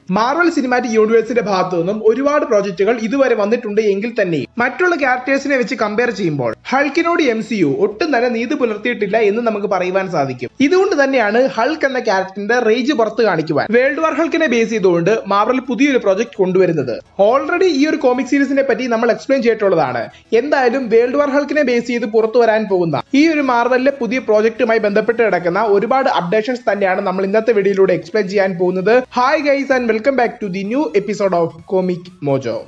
Marvel cinematic യൂണിവേഴ്സിന്റെ ഭാഗത്തു നിന്നും ഒരുപാട് പ്രോജക്റ്റുകൾ ഇതുവരെ വന്നിട്ടുണ്ട് എങ്കിൽ തന്നെ മറ്റുള്ള ക്യാരക്ടേഴ്സിനെ വെച്ച് കമ്പയർ ചെയ്യുമ്പോൾ ഹൾക്കിനോട് എം സി യു ഒട്ടും തന്നെ നീതി പുലർത്തിയിട്ടില്ല എന്ന് നമുക്ക് പറയുവാൻ സാധിക്കും ഇതുകൊണ്ട് തന്നെയാണ് ഹൾക്ക് എന്ന ക്യാരക്ടറിന്റെ റേഞ്ച് പുറത്ത് കാണിക്കുവാൻ വേൾഡ് വാർ ഹൾക്കിനെ ബേസ് ചെയ്തുകൊണ്ട് മാർവൽ പുതിയൊരു പ്രോജക്ട് കൊണ്ടുവരുന്നത് ഓൾറെഡി ഈ ഒരു കോമിക് സീരീസിനെ പറ്റി നമ്മൾ എക്സ്പ്ലെയിൻ ചെയ്തിട്ടുള്ളതാണ് എന്തായാലും വേൾഡ് വാർ ഹൾക്കിനെ ബേസ് ചെയ്ത് പുറത്തു വരാൻ പോകുന്ന ഈ ഒരു മാർവലിലെ പുതിയ പ്രോജക്റ്റുമായി ബന്ധപ്പെട്ട് കിടക്കുന്ന ഒരുപാട് അപ്ഡേഷൻസ് തന്നെയാണ് നമ്മൾ ഇന്നത്തെ വീഡിയോയിലൂടെ എക്സ്പ്ലെയിൻ ചെയ്യാൻ പോകുന്നത് hi guys and welcome back to the new episode of Comic Mojo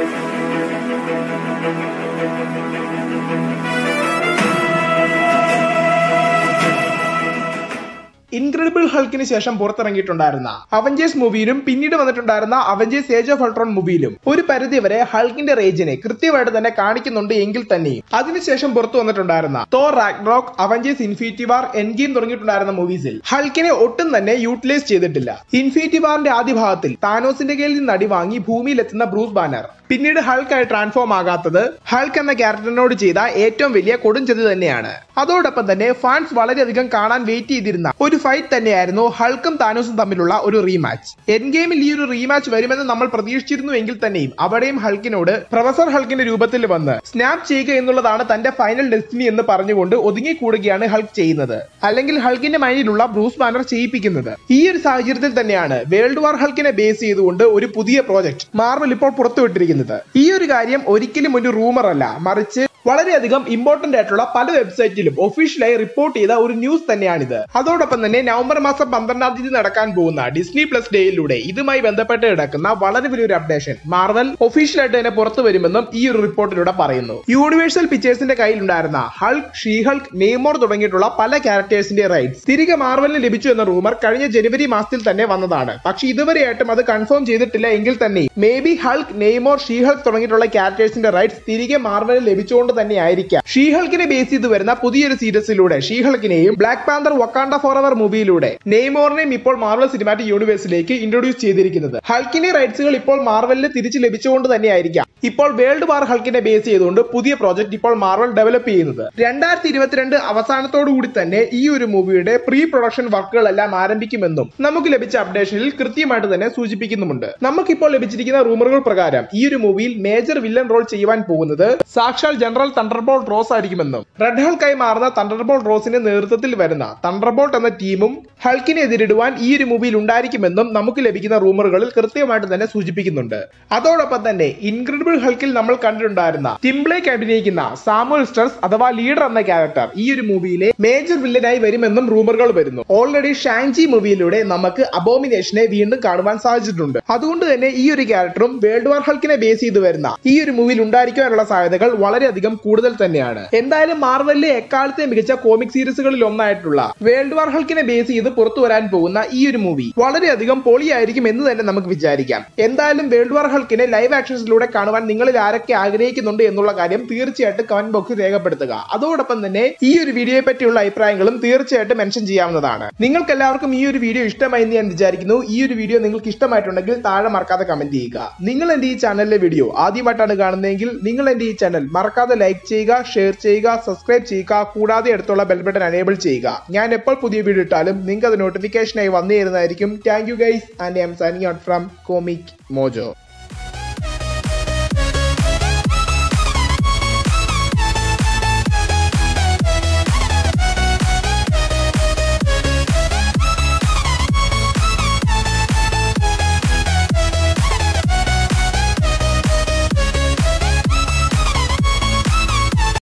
incredible ഹൾക്കിന് ശേഷം പുറത്തിറങ്ങിയിട്ടുണ്ടായിരുന്ന അവഞ്ചേഴ്സ് മൂവിയിലും പിന്നീട് വന്നിട്ടുണ്ടായിരുന്ന അവഞ്ചേഴ്സ് ഏജ് ഓഫ് അൾട്രോൺ മൂവിയിലും ഒരു പരിധി വരെ ഹൾക്കിന്റെ റേഞ്ചിനെ കൃത്യമായിട്ട് തന്നെ കാണിക്കുന്നുണ്ട് എങ്കിൽ തന്നെയും അതിനുശേഷം പുറത്തു വന്നിട്ടുണ്ടായിരുന്ന Thor Ragnarok Avengers Infinity War Endgame തുടങ്ങിയിട്ടുണ്ടായിരുന്ന മൂവീസിൽ ഹൾക്കിനെ ഒട്ടും തന്നെ യൂട്ടിലൈസ് ചെയ്തിട്ടില്ല ഇൻഫിനിറ്റി വാറിന്റെ ആദ്യ ഭാഗത്തിൽ താനോസിന്റെ കയ്യിൽ നിന്ന് അടി വാങ്ങി ഭൂമിയിലെത്തുന്ന ബ്രൂസ് ബാനർ പിന്നീട് ഹൾക്കായി ട്രാൻസ്ഫോം ആകാത്തത് ഹൾക്ക് എന്ന ക്യാരക്ടറിനോട് ചെയ്ത ഏറ്റവും വലിയ കൊടുംചതി തന്നെയാണ് അതോടൊപ്പം തന്നെ ഫാൻസ് വളരെയധികം കാണാൻ വെയിറ്റ് ചെയ്തിരുന്ന ഒരു ഫൈറ്റ് തന്നെയായിരുന്നു ഹൾക്കും താനോസും തമ്മിലുള്ള ഒരു റീമാച്ച് എൻ ഗെയിമിൽ ഈ ഒരു റീമാച്ച് വരുമെന്ന് നമ്മൾ പ്രതീക്ഷിച്ചിരുന്നു എങ്കിൽ തന്നെയും അവിടെയും ഹൾക്കിനോട് പ്രൊഫസർ ഹൾക്കിന്റെ രൂപത്തിൽ വന്ന് സ്നാപ്പ് ചെയ്യുക എന്നുള്ളതാണ് തന്റെ ഫൈനൽ ഡെസ്റ്റിനി എന്ന് പറഞ്ഞുകൊണ്ട് ഒതുങ്ങിക്കൂടുകയാണ് ഹൾക്ക് ചെയ്യുന്നത് അല്ലെങ്കിൽ ഹൾക്കിന്റെ മൈൻഡിലുള്ള ബ്രൂസ് ബാനർ ചെയ്യിപ്പിക്കുന്നത് ഈ ഒരു സാഹചര്യത്തിൽ തന്നെയാണ് വേൾഡ് വാർ ഹൾക്കിനെ ബേസ് ചെയ്തുകൊണ്ട് ഒരു പുതിയ പ്രോജക്ട് മാർവൽ ഇപ്പോൾ പുറത്തുവിട്ടിരിക്കുന്നത് ഈ ഒരു കാര്യം ഒരിക്കലും ഒരു റൂമർ അല്ല മറിച്ച് വളരെയധികം ഇമ്പോർട്ടന്റ് ആയിട്ടുള്ള പല വെബ്സൈറ്റിലും ഒഫീഷ്യലായി റിപ്പോർട്ട് ചെയ്ത ഒരു ന്യൂസ് തന്നെയാണിത് അതോടൊപ്പം തന്നെ നവംബർ മാസം പന്ത്രണ്ടാം തീയതി നടക്കാൻ പോകുന്ന ഡിസ്നി പ്ലസ് ഡേയിലൂടെ ഇതുമായി ബന്ധപ്പെട്ട് കിടക്കുന്ന വളരെ വലിയൊരു അപ്ഡേഷൻ മാർവൽ ഒഫീഷ്യലായിട്ട് തന്നെ പുറത്തു വരുമെന്നും ഈ ഒരു റിപ്പോർട്ടിലൂടെ പറയുന്നു യൂണിവേഴ്സൽ പിക്ചേഴ്സിന്റെ കയ്യിലുണ്ടായിരുന്ന ഹൾക്ക് ഷീഹൾക്ക് നെയ്മോർ തുടങ്ങിയിട്ടുള്ള പല ക്യാരക്ടേഴ്സിന്റെ റൈറ്റ്സ് തിരികെ മാർവലിന് ലഭിച്ചു എന്ന റൂമർ കഴിഞ്ഞ ജനുവരി മാസത്തിൽ തന്നെ വന്നതാണ് പക്ഷെ ഇതുവരെയായിട്ടും അത് കൺഫേം ചെയ്തിട്ടില്ല എങ്കിൽ തന്നെ maybe Hulk Namor She Hulk തുടങ്ങിയിട്ടുള്ള ക്യാരക്ടേഴ്സിന്റെ റൈറ്റ്സ് തിരികെ മാർവലിന് ലഭിച്ചുകൊണ്ട് തന്നെ ആയിരിക്കാം ഷീഹൾക്കിനെ ബേസ് ചെയ്ത് വരുന്ന പുതിയൊരു സീരീസിലൂടെ ഷീഹൾക്കിനെയും ബ്ലാക്ക് പാന്തർ വക്കാണ്ട ഫോർ അവർ മൂവിയിലൂടെ നെയ്മോറിനെയും ഇപ്പോൾ മാർവൽ സിനിമാറ്റിക് യൂണിവേഴ്സിലേക്ക് ഇൻട്രൊഡ്യൂസ് ചെയ്തിരിക്കുന്നത് ഹൾക്കിന്റെ റൈറ്റ്സുകൾ ഇപ്പോൾ മാർവലിന് തിരിച്ചു ലഭിച്ചുകൊണ്ട് തന്നെയായിരിക്കാം ഇപ്പോൾ വേൾഡ് വാർ ഹൾക്കിനെ ബേസ് ചെയ്തുകൊണ്ട് പുതിയ പ്രോജക്ട് ഇപ്പോൾ മാർവൽ ഡെവലപ്പ് ചെയ്യുന്നത് രണ്ടായിരത്തി ഇരുപത്തിരണ്ട് അവസാനത്തോടു കൂടി തന്നെ ഈ ഒരു മൂവിയുടെ പ്രീ പ്രൊഡക്ഷൻ വർക്കുകളെല്ലാം ആരംഭിക്കുമെന്നും നമുക്ക് ലഭിച്ച അപ്ഡേഷനിൽ കൃത്യമായിട്ട് തന്നെ സൂചിപ്പിക്കുന്നുമുണ്ട് നമുക്കിപ്പോൾ ലഭിച്ചിരിക്കുന്ന റൂമറുകൾ പ്രകാരം ഈ ഒരു മൂവിയിൽ മേജർ വില്ലൻ റോൾ ചെയ്യുവാൻ പോകുന്നത് സാക്ഷാൽ ജനറൽ തണ്ടർബോൾട്ട് റോസ് ആയിരിക്കുമെന്നും റെഡ് ഹൾക്കായി മാറുന്ന തണ്ടർബോൾട്ട് റോസിന്റെ നേതൃത്വത്തിൽ വരുന്ന തണ്ടർബോൾട്ട് എന്ന ടീമും ഹൾക്കിനെ എതിരിടുവാൻ ഈ ഒരു മൂവിയിൽ ഉണ്ടായിരിക്കുമെന്നും നമുക്ക് ലഭിക്കുന്ന റൂമറുകളിൽ കൃത്യമായിട്ട് തന്നെ സൂചിപ്പിക്കുന്നുണ്ട് അതോടൊപ്പം തന്നെ ഇൻക്രെഡിബിൾ ഹൾക്കിൽ നമ്മൾ കണ്ടിട്ടുണ്ടായിരുന്ന ടിംബ്ലേക്ക് അഭിനയിക്കുന്ന സാമുൽ സ്റ്റർസ് അഥവാ ലീഡർ എന്ന ക്യാരക്ടർ ഈ ഒരു മൂവിയിലെ മേജർ വില്ലനായി വരുമെന്നും റൂമറുകൾ വരുന്നു ഓൾറെഡി ഷാൻജി മൂവിയിലൂടെ നമുക്ക് അബോമിനേഷനെ വീണ്ടും കാണുവാൻ സാധിച്ചിട്ടുണ്ട് അതുകൊണ്ട് തന്നെ ഈ ഒരു ക്യാരക്ടറും വേൾഡ് വാർ ഹൾക്കിനെ ബേസ് ചെയ്ത് വരുന്ന ഈ ഒരു മൂവിയിൽ ഉണ്ടായിരിക്കാനുള്ള സാധ്യതകൾ വളരെയധികം കൂടുതൽ തന്നെയാണ് എന്തായാലും മാർവലിലെ എക്കാലത്തെ മികച്ച കോമിക് സീരീസുകളിൽ ഒന്നായിട്ടുള്ള വേൾഡ് വാർ ഹൾക്കിനെ ബേസ് ചെയ്ത് പുറത്തു വരാൻ പോകുന്ന ഈ ഒരു മൂവി വളരെയധികം പൊളിയായിരിക്കും എന്ന് തന്നെ നമുക്ക് വിചാരിക്കാം എന്തായാലും വേൾഡ് വാർ ഹൾക്കിനെ ലൈവ് ആക്ഷൻസിലൂടെ കാണുവാൻ നിങ്ങളിൽ ആരൊക്കെ ആഗ്രഹിക്കുന്നുണ്ട് എന്നുള്ള കാര്യം തീർച്ചയായിട്ടും കമന്റ് ബോക്സിൽ രേഖപ്പെടുത്തുക അതോടൊപ്പം തന്നെ ഈ ഒരു വീഡിയോയെ പറ്റിയുള്ള അഭിപ്രായങ്ങളും തീർച്ചയായിട്ടും മെൻഷൻ ചെയ്യാവുന്നതാണ് നിങ്ങൾക്ക് എല്ലാവർക്കും ഈ ഒരു വീഡിയോ ഇഷ്ടമായി എന്ന് ഞാൻ വിചാരിക്കുന്നു ഈ ഒരു വീഡിയോ നിങ്ങൾക്ക് ഇഷ്ടമായിട്ടുണ്ടെങ്കിൽ താഴെ മറക്കാതെ കമന്റ് ചെയ്യുക നിങ്ങൾ എന്റെ ഈ ചാനലിലെ വീഡിയോ ആദ്യമായിട്ടാണ് കാണുന്നതെങ്കിൽ നിങ്ങൾ എന്റെ ഈ ചാനൽ മറക്കാതെ ലൈക്ക് ചെയ്യുക ഷെയർ ചെയ്യുക സബ്സ്ക്രൈബ് ചെയ്യുക കൂടാതെ അടുത്തുള്ള ബെൽ ബട്ടൺ അനേബിൾ ചെയ്യുക ഞാൻ എപ്പോൾ പുതിയ വീഡിയോ ഇട്ടാലും നിങ്ങൾക്ക് അത് നോട്ടിഫിക്കേഷനായി വന്നു തരുന്നതായിരിക്കും thank you guys and I'm signing out from Comic mojo